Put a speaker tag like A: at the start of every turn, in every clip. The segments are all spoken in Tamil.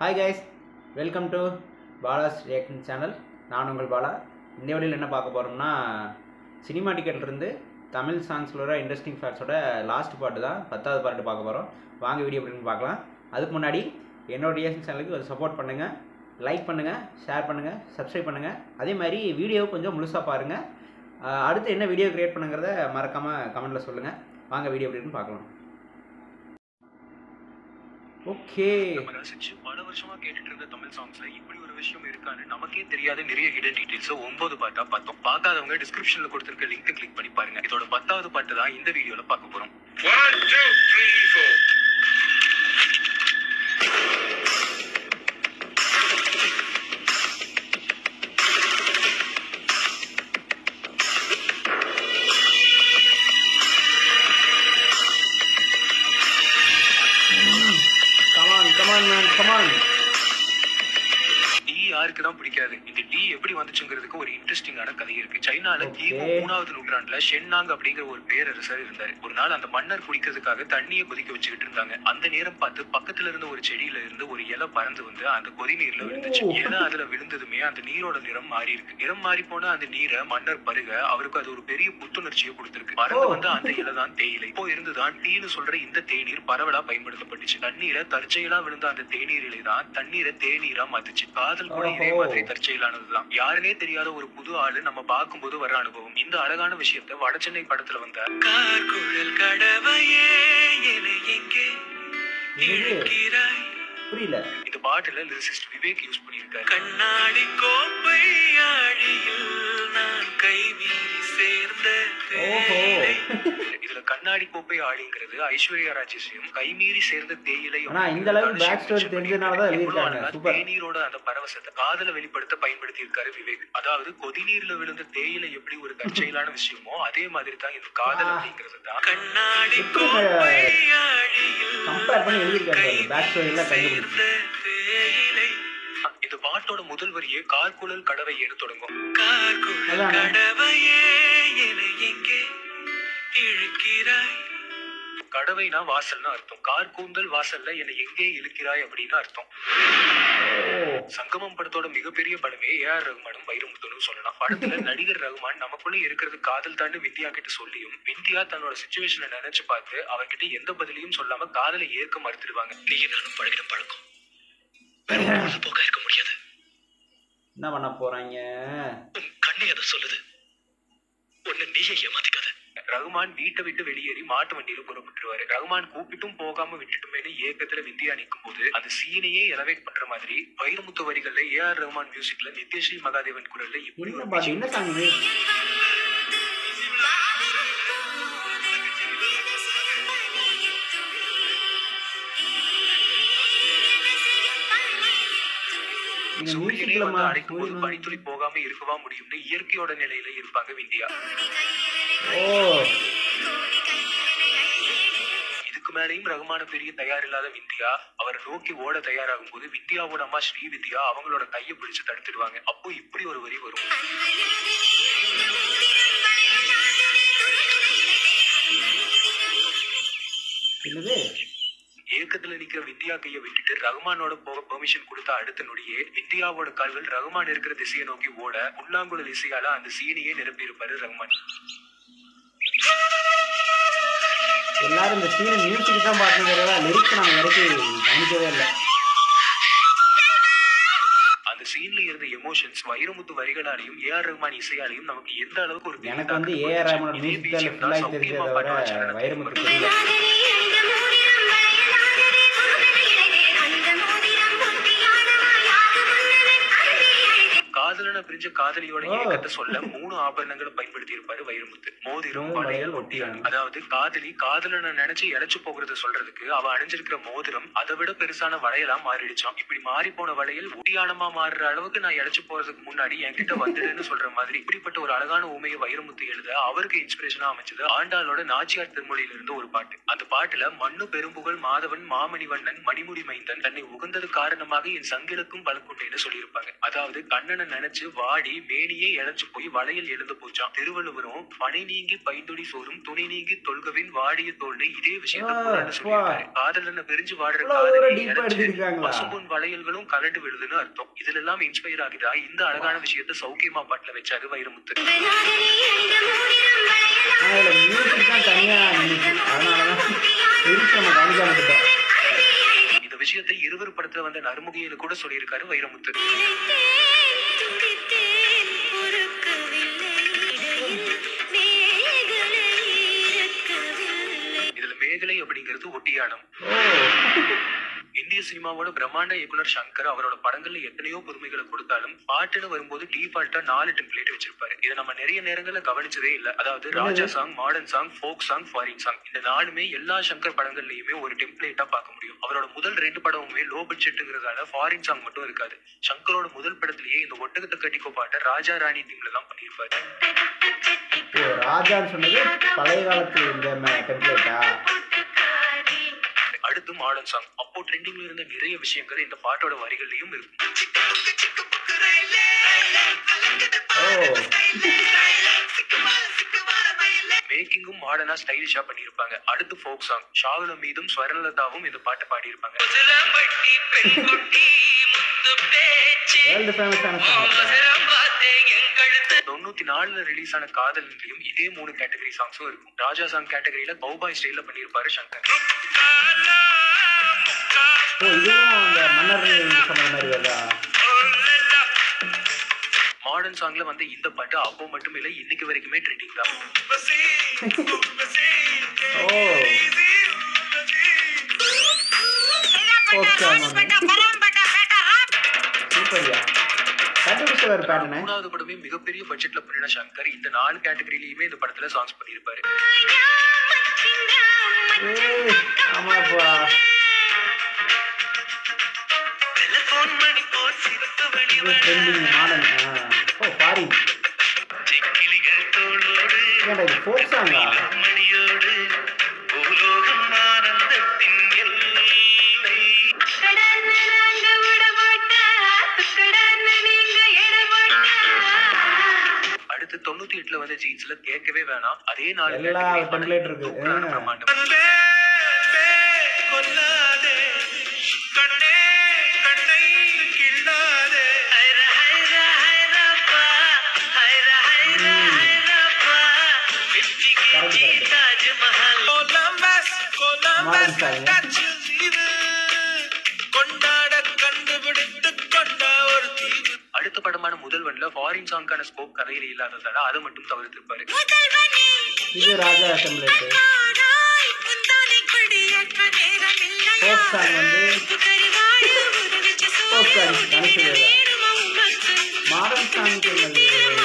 A: Hi guys welcome to Bala's reaction channel நான் உங்கள் பாலா இந்த வீடியோவில் என்ன பார்க்க போகிறோம்னா சினிமா டிக்கெட்லேருந்து தமிழ் சாங்ஸில் வர இன்ட்ரெஸ்டிங் ஃபேக்ட்ஸோட லாஸ்ட் பாட்டு தான் பத்தாவது பாட்டு பார்க்க போகிறோம் வாங்க வீடியோ அப்படின்னு பார்க்கலாம் அதுக்கு முன்னாடி என்னோட ரியாக்ஷன் சேனலுக்கு ஒரு சப்போர்ட் பண்ணுங்கள் லைக் பண்ணுங்கள் ஷேர் பண்ணுங்கள் சப்ஸ்கிரைப் பண்ணுங்கள் அதே மாதிரி வீடியோ கொஞ்சம் முழுசாக பாருங்கள் ஆஹ் அடுத்து என்ன வீடியோ க்ரியேட் பண்ணுங்கிறத மறக்காமல் கமெண்ட்டில் சொல்லுங்கள் வாங்க வீடியோ எப்படின்னு பார்க்கலாம் ஓகே
B: நம்ம ரசிச்சு பல வருஷமா கேட்டுட்டு இருந்த தமிழ் சாங்ஸ்ல இப்படி ஒரு விஷயம் இருக்கான்னு நமக்கே தெரியாத நிறைய ஹிடன் டீடைல்ஸ் ஒன்பது பாட்டா பார்த்தோம் பார்க்காதவங்க டிஸ்கிரிப்ஷன்ல கொடுத்திருக்க லிங்க் கிளிக் பண்ணி பாருங்க இதோட பத்தாவது பாட்டு தான் இந்த வீடியோல பார்க்க போறோம்
C: One, two, three, four.
A: Come on come on man come on
B: tea யாருக்கு தான் பிடிக்காது இந்த டீ எப்படி வந்துச்சுங்கிறதுக்கு ஒரு இன்ட்ரெஸ்டிங்கான கதை இருக்கு சைனால
A: Okay.
B: கிமு மூணாவது நூற்றாண்டுல ஷென்னாங் அப்படிங்கிற ஒரு பேரரசர் இருந்தாரு ஒரு நாள் அந்த மன்னர் குடிக்கிறதுக்காக தண்ணியை கொதிக்க வச்சுக்கிட்டு இருந்தாங்க அந்த நேரம் பார்த்து பக்கத்துல இருந்த ஒரு செடியில இருந்து ஒரு இலை பறந்து வந்து அந்த கொதி நீர்ல விழுந்துச்சு
A: Oh.
B: இலை அதுல விழுந்ததுமே அந்த நீரோட நிறம் மாறி இருக்கு நிறம் மாறி போன அந்த நீரை மன்னர் பருக அவருக்கு அது ஒரு பெரிய புத்துணர்ச்சியை கொடுத்திருக்கு பறந்து
A: Oh.
B: வந்த அந்த இலை தான் தேயிலை இப்போ இருந்துதான் டீன்னு சொல்ற இந்த தேநீர் பரவலா பயன்படுத்தப்பட்டுச்சு தண்ணீரை தற்செயலா விழுந்த அந்த தேநீரிலே தான் தண்ணீரை தேநீரா மாத்துச்சு காதல் கூட இதே
A: ஓஹோ.
B: மாதிரி தற்செயலானதுதான் யாருனே தெரியாத ஒரு புது ஆளு நம்ம பார்க்கும்போது வர அனுபவம் இந்த அழகான விஷயத்த வடசென்னை படத்துல வந்த கார்குழல் கடவையே என எங்கே இழுக்கிறாய்
A: புரியல
B: இந்த பாட்டுல லிரிசிஸ்ட் விவேக் யூஸ் பண்ணியிருக்காரு கண்ணாடி கோப்பை ஆழியில் நான் கைவீசி சேர்ந்த
A: ஓஹோ
B: தேயிலை. இதுல கண்ணாடி கோப்பை ஆழிங்கிறது ஐஸ்வர்யா ராஜேஷையும் கைமீறி சேர்ந்த தேயிலை
A: ஆனா இந்த அளவுக்கு back story தெரிஞ்சதுனால தான்
B: எவ்வளவு
A: எழுதியிருக்காங்க.
B: அழகா
A: Super.
B: தேநீரோட அந்த பரவசத்தை காதல வெளிப்படுத்த பயன்படுத்தி இருக்காரு விவேக் அதாவது கொதிநீர்ல விழுந்த தேயிலை எப்படி ஒரு தற்செயலான விஷயமோ அதே மாதிரி தான் இந்த காதல்
A: ஆ.
B: அப்படிங்கிறது தான் கண்ணாடி
A: எப்படி
B: கோப்பை ஆழியில்
A: கம்பேர் பண்ணி எழுதியிருக்காரு பேக் ஸ்டோரி எல்லாம் கண்டுபிடிச்சு
B: இந்த பாட்டோட முதல் வரியே கார்குழல் கடவையேன்னு தொடங்கும்
A: அதானே.
B: கார்குழல் கடவையே என எங்கே இழுக்கிறாய் கடவைனா வாசல்னு அர்த்தம் கார் கூந்தல் வாசல்ல என்னை எங்கே இழுக்கிறாய் அப்படின்னு அர்த்தம்
A: ஓ
B: சங்கமம் படத்தோட மிகப்பெரிய படமே ஏ ஆர் ரகுமானும் வைரமுத்துன்னு சொல்லலாம் படத்துல நடிகர் ரகுமான் நமக்குள்ள இருக்கிறது காதல் தாண்டு விந்தியா கிட்ட சொல்லியும் விந்தியா தன்னோட சுச்சுவேஷனை நினைச்சு பார்த்து அவர்கிட்ட எந்த பதிலையும் சொல்லாம காதலை ஏற்க மறுத்துடுவாங்க நீ நானும் பழகின பழக்கம் போக்கா இருக்க முடியாது
A: என்ன பண்ண போறாங்க
B: உன் கண்ணே அதை சொல்லுது உன்னை நீயே ஏமாத்திக்காத ரகுமான் வீட்டை விட்டு வெளியேறி மாட்டு வண்டியில புறப்பட்டுருவாரு ரகுமான் கூப்பிட்டும் போகாம விட்டுட்டுமேனு ஏக்கத்துல விந்தியா நிக்கும் போது அந்த சீனையே எலவேட் பண்ற மாதிரி வைரமுத்து வரிகள்ல ஏ ஆர் ரகுமான் மியூசிக்ல நித்யஸ்ரீ மகாதேவன் குரல்ல இப்படி
A: என்ன
B: ஒரு
A: பாட்டு என்ன சாங் இது இந்த
B: சூரியனே
A: மியூசிக்ல
B: வந்து அடைக்கும் போது
A: சூரியன்
B: பனித்துளி போகாம இருக்கவா முடியும்னு இயற்கையோட நிலையில இருப்பாங்க விந்தியா
A: ஓ
B: இதுக்கு மேலேயும் ரகுமான பெரிய தயார் இல்லாத விந்தியா அவரை நோக்கி ஓட தயாராகும் போது விந்தியாவோட அம்மா ஸ்ரீ வித்யா அவங்களோட கையை பிடிச்சு தடுத்துடுவாங்க அப்போ இப்படி ஒரு வரி வரும்
A: என்னது
B: ஏக்கத்துல நிக்கிற விந்தியா கையை விட்டுட்டு ரகுமானோட போக பெர்மிஷன் கொடுத்த அடுத்த நொடியே விந்தியாவோட கால்கள் ரகுமான் இருக்கிற திசையை நோக்கி ஓட புல்லாங்குழல் இசையால அந்த சீனியே நிரப்பி இருப்பாரு ரகுமான்
A: எல்லாரும் இந்த சீனை மியூசிக் தான் பாட்டுங்கிறதா லிரிக்ஸ் நாங்கள் வரைக்கும் கவனிக்கவே இல்லை
B: அந்த சீன்ல இருந்த எமோஷன்ஸ் வைரமுத்து வரிகளாலையும் ஏ ஆர் ரகுமான் இசையாலையும் நமக்கு எந்த அளவுக்கு ஒரு
A: எனக்கு வந்து ஏஆர் ரஹ்மான்
B: இதே
A: மியூசிக் தான்
B: BGM தான்
A: ஃபுல்லாக
B: சௌக்கியமா
A: தெரிஞ்சதை
B: பாட்டோட
A: விட
B: சரணத்தை
A: வைரமுத்து
B: ஏற்படுத்தும்.
A: தெரியல
B: காதலனை பிரிஞ்ச காதலியோட
A: ஓ.
B: ஏக்கத்தை சொல்ல மூணு ஆபரணங்களை பயன்படுத்தி இருப்பாரு வைரமுத்து மோதிரம்
A: மூணு
B: வளையல்
A: வளையல்,
B: ஒட்டியாணி
A: ஒட்டியாணி.
B: அதாவது காதலி காதலனை நினைச்சு இழைச்சு போகிறத சொல்றதுக்கு அவ அணிஞ்சிருக்கிற மோதிரம் அதை விட பெருசான வளையலா மாறிடுச்சாம் இப்படி மாறி போன வளையல் ஒட்டியானமா மாறுற அளவுக்கு நான் இழைச்சு போறதுக்கு முன்னாடி என்கிட்ட வந்துடுன்னு சொல்ற மாதிரி இப்படிப்பட்ட ஒரு அழகான உமையை வைரமுத்து எழுத அவருக்கு இன்ஸ்பிரேஷனா அமைச்சது ஆண்டாளோட நாச்சியார் திருமொழியில இருந்து ஒரு பாட்டு அந்த பாட்டுல மண்ணு பெரும்புகழ் மாதவன் மாமணிவண்ணன் மணிமுடி மைந்தன் தன்னை உகந்தது காரணமாக என் சங்கிலுக்கும் பலக்குண்டேன்னு சொல்லியிருப்பாங்க அதாவது கண்ணனை நினைச்சு வாடி பாடி மேனியே இழைச்சு போய் வளையல் எழுந்து போச்சான் திருவள்ளுவரும் பனை நீங்கி பைந்தொடி சோறும் துணை நீங்கி தொல்கவின் வாடிய தோல்னு இதே விஷயத்த
A: ஆ,
B: புராணம் சொல்லியிருக்காரு
A: வா.
B: காதலனை பிரிஞ்சு வாடுற
A: இவ்வளவு தூரம்
B: காதலியை
A: deep ஆ
B: இழைச்சு
A: எடுத்திருக்காங்களா?
B: பசும்பொன் வளையல்களும் கலண்டு விழுதுன்னு அர்த்தம் இதுல எல்லாம் இன்ஸ்பயர் ஆகுதா இந்த அழகான விஷயத்த சௌக்கியமா பாட்டுல வச்சாரு வைரமுத்து
A: ஆனால் இதில் மியூசிக் தான் தனியாக நின்றுச்சு அதனால தான் லிரிக்ஸ் நம்ம கவனிக்காம விட்டோம்
B: இந்த விஷயத்தை இருவர் படத்துல வந்த நறுமுகையில கூட சொல்லியிருக்காரு வைரமுத்து இதுல மேகலை அப்படிங்கிறது ஒட்டியானம்
A: ஓ
B: இந்திய சினிமாவோட பிரம்மாண்ட இயக்குனர் சங்கர் அவரோட படங்கள்ல எத்தனையோ புதுமைகளை கொடுத்தாலும் பாட்டுன்னு வரும்போது டிஃபால்ட்டா நாலு டெம்ப்ளேட் வச்சிருப்பாரு இதை நம்ம நிறைய நேரங்கள்ல கவனிச்சதே இல்ல அதாவது Raja song modern song folk song foreign song இந்த நாலுமே எல்லா சங்கர் படங்கள்லயுமே ஒரு டெம்ப்ளேட்டா பார்க்க முடியும் அவரோட முதல் ரெண்டு படமுமே லோ பட்ஜெட்டுங்கிறதால ஃபாரின் சாங் மட்டும் இருக்காது சங்கரோட முதல் படத்திலேயே இந்த ஒட்டகத்தை கட்டிக்கோ பாட்டை ராஜா ராணி தீம்ல தான் பண்ணியிருப்பாரு
A: ஓ ராஜான்னு சொன்னது பழைய காலத்து இந்த டெம்ப்ளேட்டா
B: அடுத்து மாடர்ன் சாங் அப்போ ட்ரெண்டிங்ல இருந்த நிறைய விஷயங்கள் இந்த பாட்டோட வரிகள்லயும் இருக்கும்
A: ஓ
B: மேக்கிங்கும் மாடர்னா ஸ்டைலிஷா பண்ணியிருப்பாங்க அடுத்து ஃபோக் சாங் ஷாகுல மீதும் ஸ்வரலதாவும் இந்த பாட்டு பாடியிருப்பாங்க
A: வேர்ல்டு ஃபேமஸான சாங்
B: தொண்ணூத்தி நாலுல ரிலீஸ் ஆன காதல்லையும் இதே மூணு கேட்டகரி சாங்ஸும் இருக்கும் ராஜா சாங் கேட்டகரியில கௌபாய் ஸ்டைல பண்ணியிருப்பாரு சங்கர்
A: ஓ இதுவும் அந்த மன்னர் சொன்ன மாதிரி வருதா
B: மாடர்ன் சாங்ல வந்து இந்த பாட்டு அப்போ மட்டும் இல்ல இன்னைக்கு வரைக்குமே ட்ரெண்டிங் தான்
A: ஓ ஃபோக் சாங் ஒன்று சூப்பர்யா கண்டுபிடிச்சவர் பேட்டனே
B: மூணாவது படமே மிகப்பெரிய பட்ஜெட்ல பண்ணின சங்கர் இந்த நாலு கேட்டகரியிலயுமே இந்த படத்துல சாங்ஸ் பண்ணியிருப்பாரு
A: ஏய் ஆமாப்பா இது ட்ரெண்டிங் மாடர்ன் ஓ ஃபாரின் ஏன்டா இது ஃபோக் சாங்கா
B: அடுத்து தொண்ணூத்தி எட்டுல வந்த ஜீன்ஸ்ல கேட்கவே வேணாம் அதே நாலு
A: எல்லா
B: category படம்
A: template இருக்கு.
B: தூக்கலான
A: ஆ.
B: பிரம்மாண்டம்.
A: கரெக்ட் கரெக்ட் மாடர்ன் சாங்
D: கொண்டாட கண்டுபிடித்து கொண்ட ஒரு தீவு
B: அடுத்த படமான முதல்வன்ல ஃபாரின் சாங்கான ஸ்கோப் கதையில இல்லாததால அதை மட்டும் தவிர்த்திருப்பாரு
A: இது ராஜா டெம்ப்ளேட்டு ஃபோக் சாங் வந்து ஃபோக் சாங் கணிச்சது மாடர்ன் சாங் சொன்னது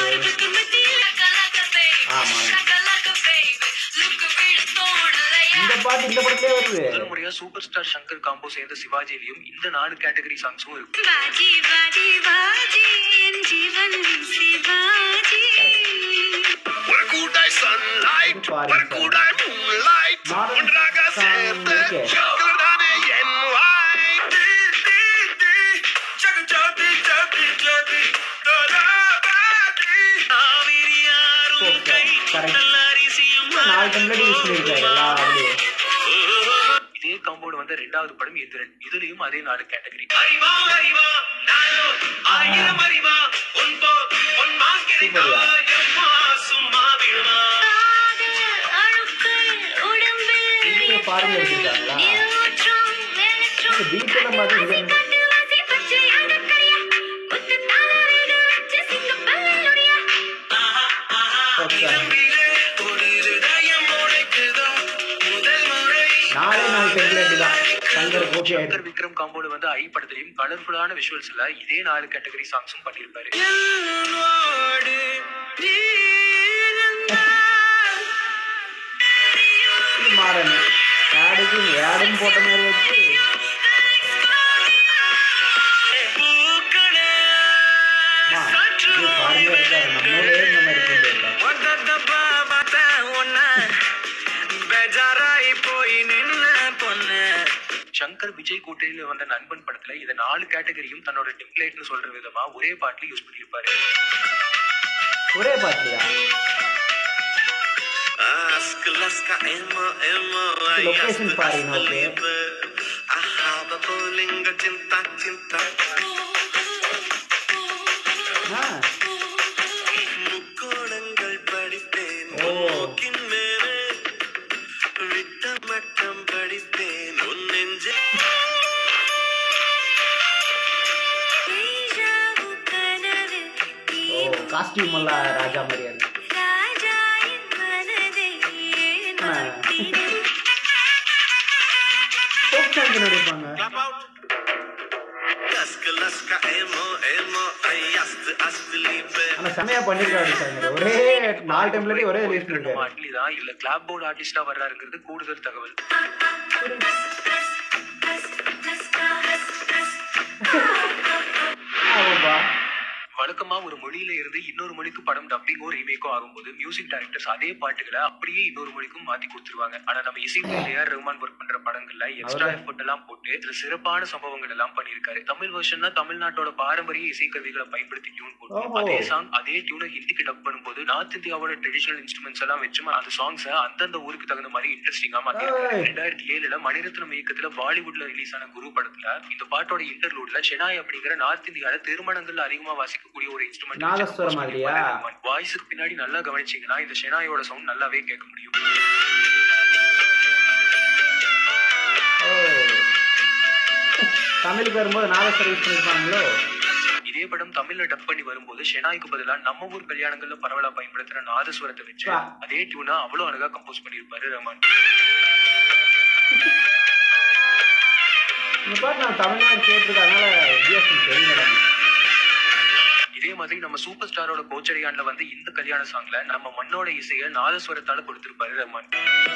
A: ஆ மாடர்ன் இந்த பாட்டு இந்த படத்திலே வருது
B: முதல் முறையா சூப்பர் ஸ்டார் சங்கர் காம்போ சேர்ந்த சிவாஜிலையும் இந்த நாலு கேட்டகரி சாங்ஸும் இருக்கும்
E: बाजी बाजी बाजी என் ஜீவன் Sivaji
C: What a good day, sunlight.
A: Party
C: What a good day, moonlight.
A: Modern
C: ஒன்றாக
A: song
C: சேர்ந்து
A: இருக்கே.
C: கலர்தானே என் வாய்.
D: டி, டி, டி, ஜகு ஜோதி, ஜோதி, ஜோதி, தோலாபாதி. ஆவிரியாரும்
A: ஃபோக்
D: கை
A: சாங் கரெக்ட்
D: நல்லரிசியும்
A: நாலு டெம்ப்ளேட் யூஸ் பண்ணியிருக்காரு எல்லா அதுலேயும்
B: இதே காம்போடு வந்த ரெண்டாவது படம் எந்திரன் இதுலயும் அதே நாலு கேட்டகரி
D: அறிவா அறிவா நானோ ஆயிரம் அறிவா உன் போ உன் மாங்கிரிதா எம்மா சும்மா விடுமா
E: அழுக்கள் உடம்பில்
A: இங்கே ஃபாரின் எடுத்துருக்காங்களா
E: நிலவற்றம் நிலற்றம்
A: இது பீட்டெல்லாம் பார்த்து இது என்ன?
E: காட்டு வாசி பச்சை அடக்கறியா குத்து தாளவேடு வச்சு சிங்கப்பல்லுரியா
A: ஃபோக் சாங்
D: ஒரு இருதயம் உடைக்குதோ முதல் முறை
A: நாலே நாலு டெம்ப்ளேட் தான் சங்கர் ஓகே ஆயிடுச்சு
B: சங்கர் விக்ரம் காம்போடு வந்த ஐ படத்திலையும் கலர்ஃபுல்லான விஷுவல்ஸ்ல இதே நாலு கேட்டகரி சாங்ஸும் பண்ணியிருப்பாரு
D: என்னோடு நீ
A: இது மாடர்ன் ஆடுக்கு ஆடும் போட்ட மாதிரி வச்சு
D: பூக்களே
A: அம்மா, இது ஃபாரின்ல இருக்காரு நம்ம ஊர்லயே இந்த மாதிரி இருக்கு
D: ஒட்டத்தப்பா பார்த்தேன் உன்னை. பேஜாராயி போய் நின்ன பொண்ணு
B: சங்கர் சங்கர் விஜய் கூட்டணியில வந்த நண்பன் படத்துல இத நாலு கேட்டகரியும் தன்னோட டெம்ப்ளேட்னு சொல்ற விதமா ஒரே பாட்டுல யூஸ் பண்ணியிருப்பாரு
A: ஒரே பாட்டுலையா
C: Ask Alaska Emma Emma
A: Location foreign, okay.
C: Ahaba Bolinga Chinta Chinta
A: ஆ
C: முக்கோணங்கள் படிப்பேன்
A: ஓ.
C: மூக்கின் மேலே விட்ட மட்டம் படிப்பேன் உன் நெஞ்சு
E: தேஜாவு கனவில்
A: ஓ காஸ்டியூம் எல்லாம் ராஜா மாதிரியா இருக்கு
E: ராஜாயின் மனதை ஏன்
A: ஆ.
E: மாற்றினேன்?
A: ஃபோக் சாங்க்கு நடிப்பாங்க
C: லஸ்க லஸ்க ஏமோ ஏமோ ஐயாஸ்து அஸ்து லீபே
A: ஆனா செமையா பண்ணிருக்காரு சார் ஒரே நாலு டைம்லயே ஒரே ரிலீஸ்
B: நம்ம
A: பண்ணிருக்காரு
B: அட்லி தான் இல்ல கிளாப் போர்டு ஆர்டிஸ்டா வர்றாருங்கிறது கூடுதல் தகவல்
A: ஆமாப்பா
B: வழக்கமா ஒரு மொழியில இருந்து இன்னொரு மொழிக்கு படம் டப்பிங்கோ ரீமேக்கோ ஆகும்போது மியூசிக் டைரக்டர்ஸ் அதே பாட்டுகளை அப்படியே இன்னொரு மொழிக்கும் மாத்தி கொடுத்துருவாங்க ஆனா நம்ம இசைக்கு ஏஆர் ரஹ்மான் ஒர்க் பண்ற படங்கள்ல எக்ஸ்ட்ரா
A: அவர்தான்.
B: எஃபர்ட் எல்லாம் போட்டு இதுல சிறப்பான சம்பவங்கள் எல்லாம் பண்ணியிருக்காரு தமிழ் வெர்ஷன்னா தமிழ்நாட்டோட பாரம்பரிய இசைக்கருவிகளை பயன்படுத்தி டியூன் போட்டு
A: ஓஹோ.
B: அதே சாங் அதே டியூனை ஹிந்திக்கு டப் பண்ணும்போது நார்த் இந்தியாவோட ட்ரெடிஷனல் இன்ஸ்ட்ருமெண்ட்ஸ் எல்லாம் வச்சு அந்த சாங்ஸை அந்தந்த ஊருக்கு தகுந்த மாதிரி இன்ட்ரெஸ்டிங்கா மாத்திருக்காரு
A: ஏய்.
B: ரெண்டாயிரத்தி ஏழுல மணிரத்னம் இயக்கத்துல பாலிவுட்ல ரிலீஸ் ஆன குரு படத்துல இந்த பாட்டோட இன்டர்லூட்ல செனாய் அப்படிங்கிற நார்த் இந்தியால திருமணங்கள்ல அதிகமா வாசிக்கக்கூடிய ஒரு இன்ஸ்ட்ருமெண்ட்
A: நாதஸ்வரம் மாதிரியா?
B: வாய்ஸுக்கு பின்னாடி நல்லா கவனிச்சீங்கன்னா இந்த ஷெனாயோட சவுண்ட் நல்லாவே கேட்க முடியும்
A: ஓ தமிழுக்கு வரும்போது நாதஸ்வரம் யூஸ் பண்ணிருப்பாங்களோ
B: இதே படம் தமிழ்ல டப் பண்ணி வரும்போது ஷெனாய்க்கு பதிலா நம்ம ஊர் கல்யாணங்கள்ல பரவலா பயன்படுத்துற நாதஸ்வரத்தை வச்சு
A: வா.
B: அதே டியூனா அவ்வளவு அழகா கம்போஸ் பண்ணியிருப்பாரு ரஹ்மான்
A: இந்த பாட்டு நான் தமிழ்நாடு கேட்டிருக்கேன் அதனால வித்தியாசம் தெரியல
B: இதே மாதிரி நம்ம சூப்பர் ஸ்டாரோட கோச்சடையான்ல வந்து இந்த கல்யாண சாங்ல நம்ம மண்ணோட இசைய நாதஸ்வரத்தால கொடுத்திருப்பாரு ரஹ்மான்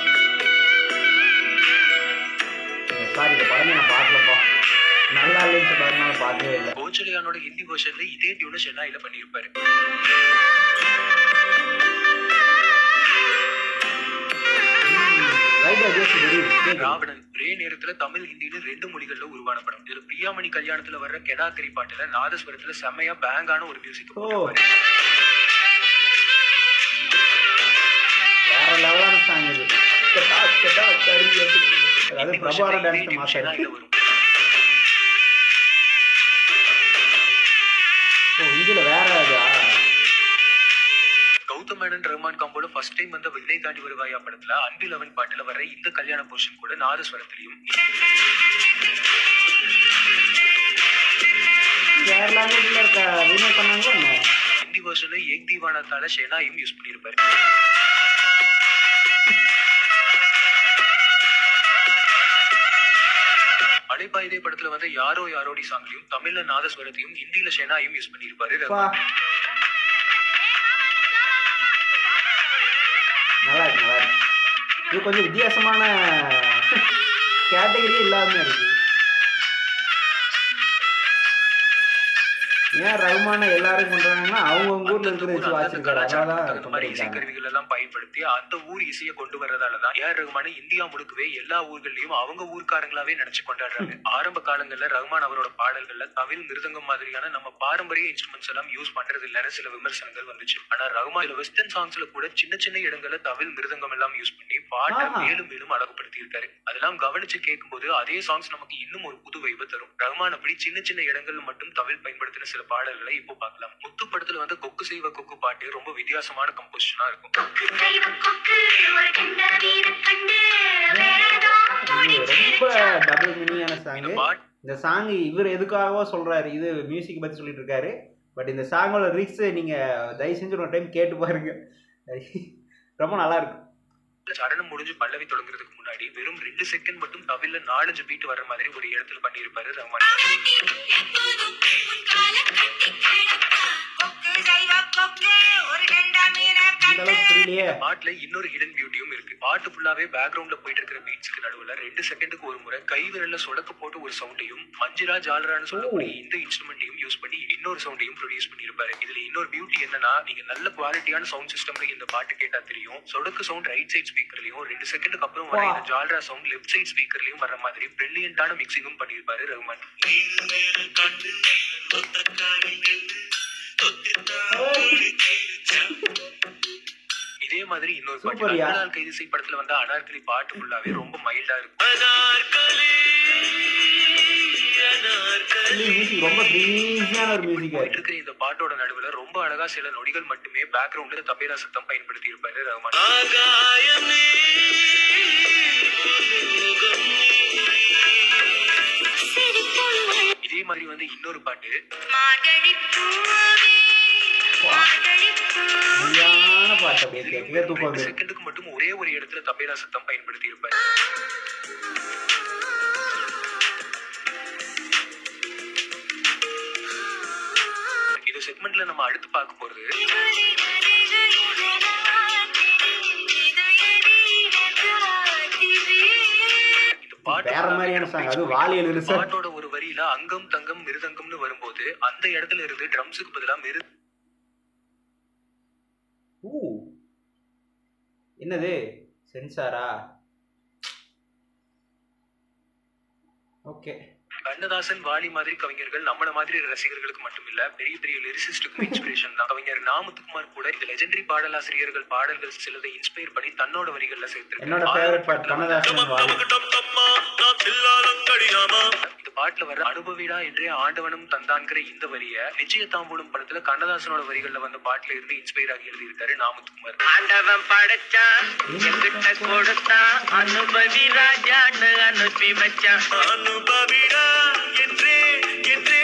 A: சாரி இந்த படமே நான் பார்க்கலப்பா நல்லா இல்லைன்னு சொல்றாங்க நான் பார்க்கவே இல்லை
B: கோச்சடையானோட ஹிந்தி வெர்ஷன்ல இதே டியூனை ஷெனாயில பண்ணியிருப்பாரு
A: ரைட் வித்தியாசம் தெரியுது
B: ராவணன் ஒரே நேரத்துல தமிழ் ஹிந்தின்னு ரெண்டு மொழிகள்ல உருவான படம் இதுல பிரியாமணி கல்யாணத்துல வர்ற கெடாக்கரி பாட்டுல நாதஸ்வரத்துல செமையா பேங்கான ஒரு மியூசிக்
A: ஓ வேற லெவலான சாங் இது கெட்டா, கெட்டா, கரி, அது. அதாவது பிரபார டான்ஸ் மாஸ்டர்
B: வரும்
A: ஓ இந்தியில வேற இதா
B: கௌதம் மேனன் ரஹ்மான் காம்போட ஃபர்ஸ்ட் டைம் வந்த விண்ணை தாண்டி வருவாயா படத்துல அன்பில் அவன் பாட்டுல வர்ற இந்த கல்யாண போர்ஷன் கூட நாதஸ்வரத்திலையும்
A: வேற லாங்குவேஜ்ல இருக்க ரீமேக் பண்ணாங்களோ என்ன
B: ஹிந்தி வெர்ஷன்ல ஏக் தீவானத்தால ஷெனாயும் யூஸ் பண்ணியிருப்பாரு அலைபாயுதே படத்துல வந்து யாரோ யாரோடி சாங்லையும் தமிழ்ல நாதஸ்வரத்தையும் ஹிந்தில ஷெனாயும் யூஸ் பண்ணியிருப்பாரு
A: பா நல்லா இருக்கு நல்லா இருக்கு இது கொஞ்சம் வித்தியாசமான கேட்டகரி இல்லாம இருக்கு ஏன் ரகுமான எல்லாரும் பண்றாங்கன்னா அவங்க ஊர்ல
B: அந்தந்த
A: இருக்கிறத
B: ஊர்
A: வச்சு
B: அந்தந்த
A: வாசிருக்காரு
B: கலாச்சாரத்துக்கு
A: அதனால
B: தகுந்த மாதிரி
A: தான்
B: இசைக்கருவிகள் எல்லாம் பயன்படுத்தி அந்த ஊர் இசையை கொண்டு வர்றதாலதான் ஏஆர் ரகுமான இந்தியா முழுக்கவே எல்லா ஊர்கள்லயும் அவங்க ஊர்க்காரங்களாவே நினைச்சு கொண்டாடுறாங்க ஆரம்ப காலங்கள்ல ரகுமான் அவரோட பாடல்கள்ல தவில் மிருதங்கம் மாதிரியான நம்ம பாரம்பரிய இன்ஸ்ட்ருமெண்ட்ஸ் எல்லாம் யூஸ் பண்றது இல்லைன்னு சில விமர்சனங்கள் வந்துச்சு ஆனா ரகுமான் இதுல வெஸ்டர்ன் சாங்ஸ்ல கூட சின்ன சின்ன இடங்கள்ல தவில் மிருதங்கம் எல்லாம் யூஸ் பண்ணி பாட்டை
A: ஆஹா.
B: மேலும் மேலும் அழகுபடுத்தி இருக்காரு அதெல்லாம் கவனிச்சு கேட்கும்போது அதே சாங்ஸ் நமக்கு இன்னும் ஒரு புது வைபை தரும் ரகுமான் அப்படி சின்ன சின்ன இடங்கள்ல மட்டும் தவில் பயன்படுத்தின சில பாடல்களை இப்போ பார்க்கலாம் முத்து படத்துல வந்து கொக்கு செய்வ கொக்கு பாட்டு ரொம்ப வித்தியாசமான கம்போசிஷனா இருக்கும்
E: செய்வ கொக்கு ஒரு கண்ட வீர கண்டு வேறேதோ
A: இது ரொம்ப டபுள் மினியான
B: இந்த
A: சாங்கு
B: பாட்டு
A: இந்த சாங் இவர் எதுக்காகவோ சொல்றாரு இது மியூசிக் பத்தி சொல்லிட்டு இருக்காரு பட் இந்த சாங்கோட ரிக்ஸ் நீங்க தயவு செஞ்சு ஒரு டைம் கேட்டு பாருங்க ரொம்ப நல்லா இருக்கு
B: சரணம் முடிஞ்சு பல்லவி தொடங்குறதுக்கு முன்னாடி வெறும் ரெண்டு செகண்ட் மட்டும் தவில நாலஞ்சு பீட் வர்ற மாதிரி ஒரு இடத்துல பண்ணியிருப்பாரு ரஹ்மான்
E: எப்போதும் உன் கால கட்டி கிடப்பா கொக்கு செய்வ கொக்கு ஒரு கண்ட மீன
A: இந்த அளவுக்கு புரியலையே
B: பாட்டுல இன்னொரு ஹிடன் பியூட்டியும் இருக்கு பாட்டு ஃபுல்லாவே பேக்ரவுண்ட்ல போயிட்டு இருக்கிற பீட்ஸ்க்கு நடுவுல ரெண்டு செகண்டுக்கு ஒரு முறை கை விரல்ல சொடக்க போட்டு ஒரு சவுண்டையும் மஞ்சிரா ஜாலரான்னு சொல்லக்கூடிய இந்த இன்ஸ்ட்ருமெண்ட்டையும் யூஸ் பண்ணி இன்னொரு சவுண்டையும் ப்ரொடியூஸ் பண்ணியிருப்பாரு இதுல இன்னொரு பியூட்டி என்னன்னா நீங்க நல்ல குவாலிட்டியான சவுண்ட் சிஸ்டம்ல இந்த பாட்டு கேட்டா தெரியும் சொடக்கு சவுண்ட் ரைட் சைட் ஸ்பீக்கர்லயும் ரெண்டு செகண்டுக்கு அப்புறம் வர இந்த ஜாலரா சவுண்ட் லெஃப்ட் சைட் ஸ்பீக்கர்லயும் வர மாதிரி பிரில்லியன்டான மிக்சிங்கும் பண்ணியிருப்பாரு ரஹ்மான் இதே மாதிரி இன்னொரு பாட்டு
A: சூப்பர்யா.
B: கண்களால் கைது செய் படத்துல வந்த அனார்கலி பாட்டு ஃபுல்லாவே ரொம்ப மைல்டா இருக்கும்
A: மியூசிக் ரொம்ப ப்ரீஸியான ஒரு மியூசிக்
B: போயிட்டு இருக்கிற இந்த பாட்டோட நடுவுல ரொம்ப அழகா சில நொடிகள் மட்டுமே பேக்ரவுண்ட்ல தபேலா சத்தம் பயன்படுத்தி இருப்பாரு ரஹ்மான் இதே மாதிரி வந்து இன்னொரு பாட்டு
A: சரியான பாட்டு அப்படியே கேட்க தூக்கம்
B: ரெண்டு
A: வந்து
B: செகண்டுக்கு மட்டும் ஒரே ஒரு இடத்துல தபேலா சத்தம் பயன்படுத்தி இருப்பாரு இந்த செக்மெண்ட்ல நம்ம அடுத்து பார்க்க போறது இந்த பாட்டு
A: வேற மாதிரியான song. அதுவும் வாலி எழுது sir.
B: பாட்டோட ஒரு வரியில அங்கம் தங்கம் மிருதங்கம்னு வரும்போது அந்த இடத்துல இருந்து ட்ரம்ஸுக்கு பதிலா மிரு
A: ஊ என்னது சென்சாரா ஓகே
B: கண்ணதாசன் வாலி மாதிரி கவிஞர்கள் நம்மள மாதிரி ரசிகர்களுக்கு மட்டும் இல்ல பெரிய பெரிய லிரிசிஸ்டுக்கும் இன்ஸ்பிரேஷன் தான் கவிஞர் நாமுத்துக்குமார் கூட இந்த லெஜெண்டரி பாடலாசிரியர்கள் பாடல்கள் சிலதை இன்ஸ்பயர் பண்ணி தன்னோட வரிகள்ல
A: என்னோட ஃபேவரட் பாட்டு கண்ணதாசன் வாலி
B: இந்த பாட்டுல வர அனுபவிடா என்றே ஆண்டவனும் தந்தான்கிற இந்த வரிய நிச்சய தாம்பூலம் படத்துல கண்ணதாசனோட வரிகள்ல வந்த பாட்டுல இருந்து இன்ஸ்பயர் ஆகி எழுதியிருக்காரு நாமுத்துக்குமார்
D: ஆண்டவன் படைச்சான் என்கிட்ட கொடுத்தான் அனுபவி ராஜான்னு அனுப்பி வச்சான் அனுபவிடா என்றே என்றே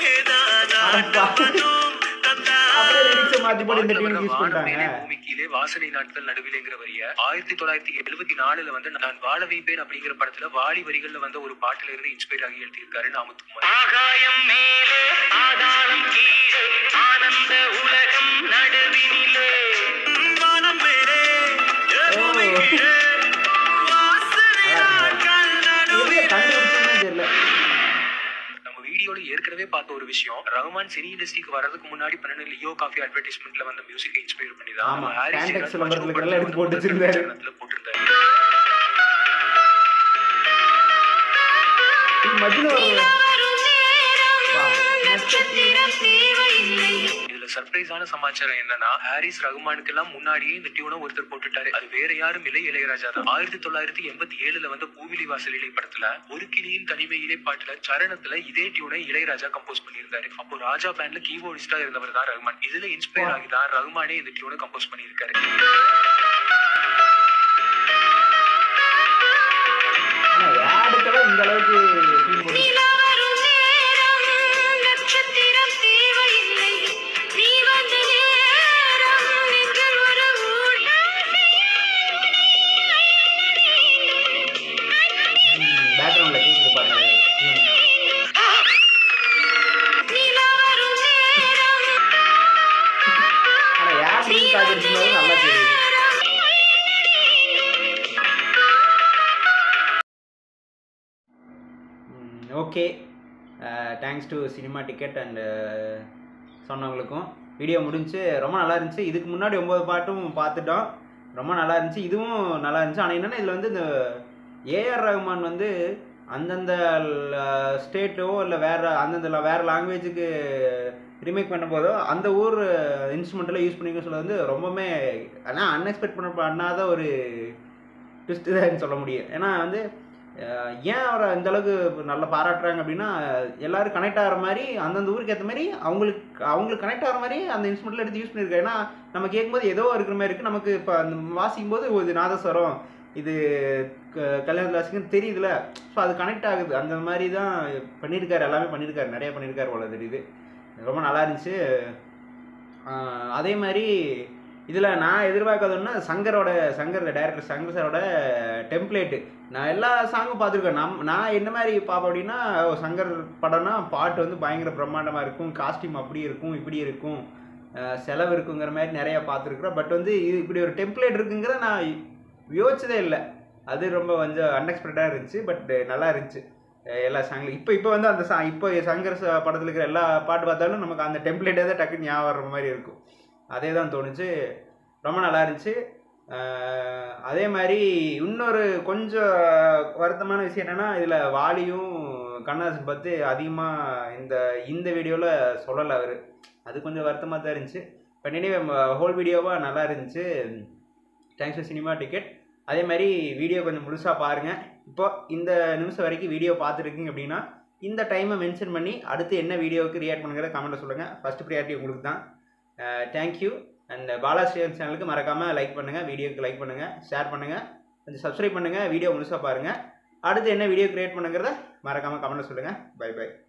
A: அப்படியே லிரிக்ஸை மாத்தி போட்டு இந்த
B: பாட்டுல
A: டியூன்
B: வர
A: யூஸ்
B: வானம்
A: பண்ணிட்டாங்க
B: மேலே பூமி கீழே வாசனை நாட்கள் நடுவிலேங்கிற வரிய ஆயிரத்தி தொள்ளாயிரத்தி எழுபத்தி நாலுல வந்து நான் வாழ வைப்பேன் அப்படிங்கிற படத்துல வாலி வரிகள்ல வந்த ஒரு பாட்டுல இருந்து இன்ஸ்பயர் ஆகி எழுதியிருக்காரு நாமுத்துக்குமார்
D: ஆகாயம் மேலே ஆதாரம் கீழே ஆனந்த உலகம் நடுவினிலே வானம் மேலே பூமி கீழே வாசனை நாட்கள்
A: எப்படி கண்டுபிடிச்சதுன்னே தெரியல
B: நம்ம வீடியோல ஏற்கனவே பார்த்த ஒரு விஷயம் ரஹ்மான் சினி இண்டஸ்ட்ரிக்கு வர்றதுக்கு முன்னாடி பண்ணின லியோ காஃபி அட்வர்டைஸ்மெண்ட்ல வந்த மியூசிக் இன்ஸ்பயர் பண்ணி தான்
A: ஆமா,
B: நம்ம ஹாரிஸ்
A: Pantex
B: ஜெயராஜ்
A: விளம்பரத்துல
B: மஜ்னு
A: எல்லாம் எடுத்து போட்டு
B: படத்துல
A: வச்சிருந்தாரு.
B: சரணத்துல போட்டிருந்தாரு
A: இது மஜ்னு ஒரு
B: இதுல சர்ப்ரைஸான சமாச்சாரம் என்னன்னா ஹாரிஸ் ரகுமானுக்கு எல்லாம் முன்னாடியே இந்த டியூனை ஒருத்தர் போட்டுட்டாரு அது வேற யாரும் இல்லை இளையராஜா தான் ஆயிரத்தி தொள்ளாயிரத்தி எண்பத்தி ஏழுல வந்த பூவிலி வாசலிலை படத்துல ஒரு கிளியின் தனிமையிலே பாட்டுல சரணத்துல இதே டியூனை இளையராஜா கம்போஸ் பண்ணியிருந்தாரு அப்போ ராஜா பேண்ட்ல கீபோர்டிஸ்டா இருந்தவர் தான் ரகுமான் இதுல இன்ஸ்பயர் ஆகி தான் ரகுமானே இந்த டியூனை கம்போஸ் பண்ணியிருக்காரு
A: ஆனா யாருக்கெல்லாம் இந்த அளவுக்கு tune போட்டு பேக்ரவுண்ட்ல கேக்குது பாருங்க tune. ஆனா யார் லிங்க் ஆகிருக்கும்போது நல்லா தெரியுது okay thanks to cinema ticket and சொன்னவங்களுக்கும் வீடியோ முடிஞ்சு ரொம்ப நல்லா இருந்துச்சு இதுக்கு முன்னாடி ஒம்பது பாட்டும் பார்த்துட்டோம் ரொம்ப நல்லா இருந்துச்சு இதுவும் நல்லா இருந்துச்சு ஆனால் என்னென்னா இதில் வந்து இந்த ஏஆர் ரஹ்மான் வந்து அந்தந்த ஸ்டேட்டோ இல்லை வேறு அந்தந்த வேறு லாங்குவேஜுக்கு ரிமேக் பண்ணும்போதோ அந்த ஊர் இன்ஸ்ட்ருமெண்ட்டில் யூஸ் பண்ணிக்க சொல்ல வந்து ரொம்பவுமே ஆனால் அன்எக்ஸ்பெக்ட் பண்ண பண்ணாத ஒரு ட்விஸ்ட் தான் சொல்ல முடியும் ஏன்னா வந்து அஹ், ஏன் அவரை இந்த அளவுக்கு நல்லா பாராட்டுறாங்க அப்படின்னா எல்லாரும் கனெக்ட் ஆகிற மாதிரி அந்தந்த ஊருக்கு ஏற்ற மாதிரி அவங்களுக்கு அவங்களுக்கு கனெக்ட் ஆகிற மாதிரி அந்த இன்ஸ்ட்ருமெண்ட்டில் எடுத்து யூஸ் பண்ணியிருக்காரு ஏன்னா நம்ம கேட்கும்போது ஏதோ இருக்கிற மாதிரி இருக்குது நமக்கு இப்போ அந்த வாசிக்கும் போது ஓ, இது நாதஸ்வரம் இது க- கல்யாண கிளாஸுக்குன்னு தெரியுதுல ஸோ அது கனெக்ட் ஆகுது அந்த மாதிரி தான் பண்ணியிருக்காரு எல்லாமே பண்ணியிருக்காரு நிறைய பண்ணியிருக்காரு போல தெரியுது ரொம்ப நல்லா இருந்துச்சு ஆஹ் அதே மாதிரி இதில் நான் எதிர்பார்க்காதோன்னா சங்கரோட சங்கர் டைரக்டர் சங்கர் சாரோட டெம்ப்ளேட்டு நான் எல்லா சாங்கும் பார்த்துருக்கேன் நம் நான் என்ன மாதிரி பார்ப்பேன் அப்படின்னா ஓ, சங்கர் படம்னா பாட்டு வந்து பயங்கர பிரம்மாண்டமாக இருக்கும் காஸ்டியூம் அப்படி இருக்கும் இப்படி இருக்கும் அஹ், செலவு இருக்குங்கிற மாதிரி நிறையா பார்த்துருக்குறோம் பட் வந்து இது இப்படி ஒரு டெம்ப்ளேட் இருக்குங்கிறத நான் யோசிச்சதே இல்லை அது ரொம்ப கொஞ்சம் அன்எக்ஸ்பெக்டடாக இருந்துச்சு பட் நல்லா இருந்துச்சு அஹ் எல்லா சாங்லையும் இப்போ இப்போ வந்து அந்த சா இப்போ சங்கர் ச- படத்தில் இருக்கிற எல்லா பாட்டு பார்த்தாலும் நமக்கு அந்த டெம்ப்ளேட்டே தான் டக்குன்னு ஞாபகம் வர்ற மாதிரி இருக்கும் அதே தான் தோணுச்சு ரொம்ப நல்லா இருந்துச்சு அஹ் அதே மாதிரி இன்னொரு கொஞ்சம் வருத்தமான விஷயம் என்னென்னா இதில் வாலியும் கண்ணாசன் பார்த்து அதிகமாக இந்த இந்த வீடியோவில் சொல்லலை அவர் அது கொஞ்சம் வருத்தமாக தான் இருந்துச்சு பட் எனிவே ஹோல் வீடியோவாக நல்லா இருந்துச்சு தேங்க்ஸ் ஃபார் சினிமா டிக்கெட் அதே மாதிரி வீடியோ கொஞ்சம் முழுசாக பாருங்கள் இப்போ இந்த நிமிஷம் வரைக்கும் வீடியோ பார்த்துருக்கீங்க அப்படின்னா இந்த டைமை மென்ஷன் பண்ணி அடுத்து என்ன வீடியோவுக்கு ரியாக்ட் பண்ணுங்கிற கமெண்ட்டில் சொல்லுங்கள் ஃபஸ்ட் ப்ரியாரிட்டி உங்களுக்கு தான் தேங்க்யூ அண்ட் பாலா ஸ்ரீயன் சேனலுக்கு மறக்காமல் லைக் பண்ணுங்கள் வீடியோக்கு லைக் பண்ணுங்கள் ஷேர் பண்ணுங்கள் கொஞ்சம் சப்ஸ்கிரைப் பண்ணுங்கள் வீடியோ முழுசாக பாருங்கள் அடுத்து என்ன வீடியோ கிரியேட் பண்ணுங்கிறத மறக்காமல் கமெண்ட்டில் சொல்லுங்கள் பை பை